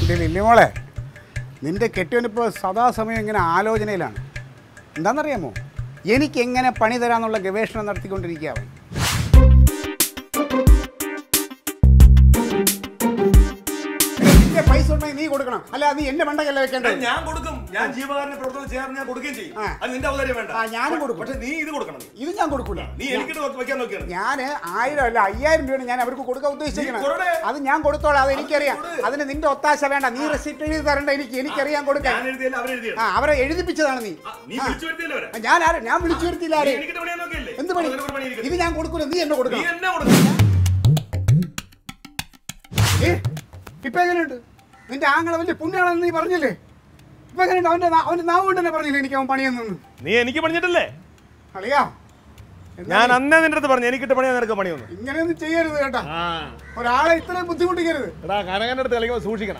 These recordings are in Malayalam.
എൻ്റെ ലില്ലി മോളെ നിന്റെ കെട്ടിയവനിപ്പോൾ സദാസമയം ഇങ്ങനെ ആലോചനയിലാണ് എന്താണെന്നറിയാമോ എനിക്ക് എങ്ങനെ പണി തരാമെന്നുള്ള ഗവേഷണം നടത്തിക്കൊണ്ടിരിക്കുക അവൻ നിന്റെ പൈസ ഉണ്ടെങ്കിൽ നീ കൊടുക്കണം അല്ല നീ എന്റെ മണ്ടക്കല്ല വെക്കേണ്ടത് ഞാൻ കൊടുക്കും ഞാൻ ജീവകാരുണ്യ പ്രവർത്തനം ചെയ്യാൻ ഞാൻ കൊടുക്കുകയും ചെയ്യും ആ. അത് നിന്റെ ഔദാര്യം വേണ്ട ആ, ഞാനും കൊടുക്കും. പക്ഷെ നീ ഇത് കൊടുക്കണം ഇത് ഞാൻ കൊടുക്കൂല നീ എനിക്കിട്ട് നോക്കി വെക്കാൻ നോക്കിയാണ് ഞാൻ ആയിരം അല്ല അയ്യായിരം രൂപയാണ് ഞാൻ അവർക്ക് കൊടുക്കാൻ ഉദ്ദേശിക്കുന്നത് നീ കൊടുടെ. അത് ഞാൻ കൊടുത്തോളാം അത് എനിക്കറിയാം കൊടു. അതിന് നിന്റെ ഒത്താശ വേണ്ട നീ റെസിപ്റ്റ് എഴുതി തരണ്ട എനിക്ക് എനിക്കറിയാൻ കൊടുക്കാൻ ഞാൻ എഴുതിയല്ല അവരെഴുതിയത് ആ അവരെ എഴുതിപ്പിച്ചതാണ് നീ നീ വിളിച്ചു വരുത്തിയല്ലേ അവരെ ഞാൻ ആര് ഞാൻ വിളിച്ചു വരുത്തില്ല നീ ആരെ എനിക്കിട്ട് പണിയാൻ നോക്കിയല്ലേ എന്ത് പണി അതിനൊരു പണി ഇരിക്കട്ടെ. ഇത് ഞാൻ കൊടുക്കൂല നീ എന്നെ നീ കൊടുക്കണം എന്നെ കൊടുക്കണം ഏ, ഇപ്പൊ എങ്ങനെയുണ്ട് നിന്റെ ആങ്ങളെ വലിയ പുണ്യാണെന്ന് നീ പറഞ്ഞില്ലേ ഇപ്പൊ എങ്ങനെയുണ്ട് അവന്റെ നാ- അവന്റെ നാവ് കൊണ്ട് തന്നെ പറഞ്ഞില്ലേ എനിക്ക് അവൻ പണിയെന്നു നീ എനിക്ക് പണിഞ്ഞിട്ടല്ലേ അളിയാ എന്താ ഞാൻ അന്നേ നിന്റെ അടുത്ത് പറഞ്ഞു എനിക്കിട്ട് പണിയാൻ നിനക്ക് പണിയൊന്നും ഇങ്ങനെയൊന്നും ചെയ്യരുത് കേട്ടാ ഒരാളെ ഇത്രയും ബുദ്ധിമുട്ടിക്കരുത് എടാ കനകന്റെ അടുത്ത് കളിക്കുമ്പോൾ സൂക്ഷിക്കണം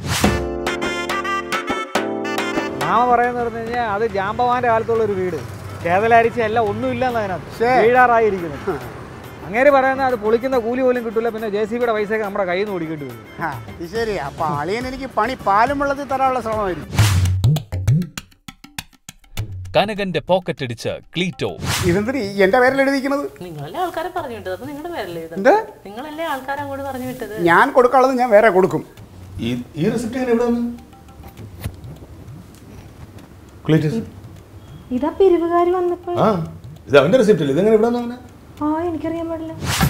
മാമ പറയുന്നത് പറഞ്ഞു കഴിഞ്ഞാൽ അത് ജാമ്പവാന്റെ കാലത്തുള്ള ഒരു വീട് കേതലരിച്ച എല്ലാം ഒന്നുമില്ലെന്ന് അതിനകത്ത് ശ്ശേ. വീടാറായിരിക്കുന്നു അങ്ങേര് പറയുന്നത് അത് പൊളിക്കുന്ന കൂലി പോലും കിട്ടില്ല പിന്നെ ജെ സി ബിയുടെ പൈസയൊക്കെ നമ്മുടെ കയ്യിൽ നിന്ന് ഓടിക്കേണ്ടി വരും ആ, ഇത് ശരി അപ്പൊ അളിയൻ എനിക്ക് പണി പാലും വെള്ളത്തിൽ തരാനുള്ള ശ്രമമായിരിക്കും കനകന്റെ പോക്കറ്റടിച്ച് ക്ലീറ്റോ ഇതെന്തിന് ഈ എന്റെ പേരിൽ എഴുതിക്കുന്നത് നിങ്ങളല്ലേ ആൾക്കാരെ പറഞ്ഞു വിട്ടത് അപ്പൊ നിങ്ങളുടെ പേരല്ലേ ഇത് എന്ത് നിങ്ങളല്ലേ ആൾക്കാരെ അങ്ങോട്ട് പറഞ്ഞു വിട്ടത് ഞാൻ കൊടുക്കാനുള്ളത് ഞാൻ വേറെ കൊടുക്കും ഈ ഈ റെസിപ്റ്റ് എങ്ങനെ ഇവിടെ വന്നു ക്ലീറ്റസ് ഇതാ പിരിവുകാർ വന്നപ്പോ ആ ഇത് അവന്റെ റെസിപ്റ്റ് അല്ലേ ഇതെങ്ങനെ ഇവിടെ വന്നു അങ്ങനെ ആ എനിക്കറിയാൻ പാടില്ല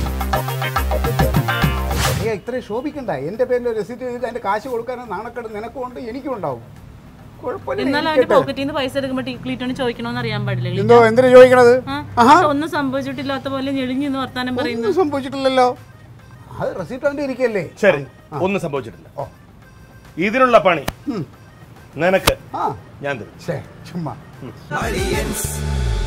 നീ ഇത്രയും ശോഭിക്കണ്ട എന്റെ പേരിൽ റെസിപ്റ്റ് ചെയ്തിട്ട് അതിന്റെ കാശ് കൊടുക്കാനും നാണക്കേട് നിനക്കും ഉണ്ട് എനിക്കും ഉണ്ടാവും കുഴപ്പമില്ല, എന്നാൽ അവന്റെ ഇരിക്കട്ടെ. പോക്കറ്റിൽ നിന്ന് പൈസ എടുക്കുമ്പോ ക്ലീറ്റോണ് ചോദിക്കണോന്ന് അറിയാൻ പാടില്ല എന്തോ എന്തിനു ചോദിക്കണത് ആഹാ ഒന്നും സംഭവിച്ചിട്ടില്ലാത്ത പോലെ ഞെളിഞ്ഞു എന്ന് വർത്താനം പറയുന്നു ഒന്നും സംഭവിച്ചിട്ടില്ലല്ലോ അത് റെസിപ്റ്റ് അവന്റെ ഇരിക്കല്ലേ ശരി ഒന്നും സംഭവിച്ചിട്ടില്ല ഇതിനുള്ള പണി ഉം. നിനക്ക് ആ ഞാൻ തരും ശേ ചുമ്മാ Aliens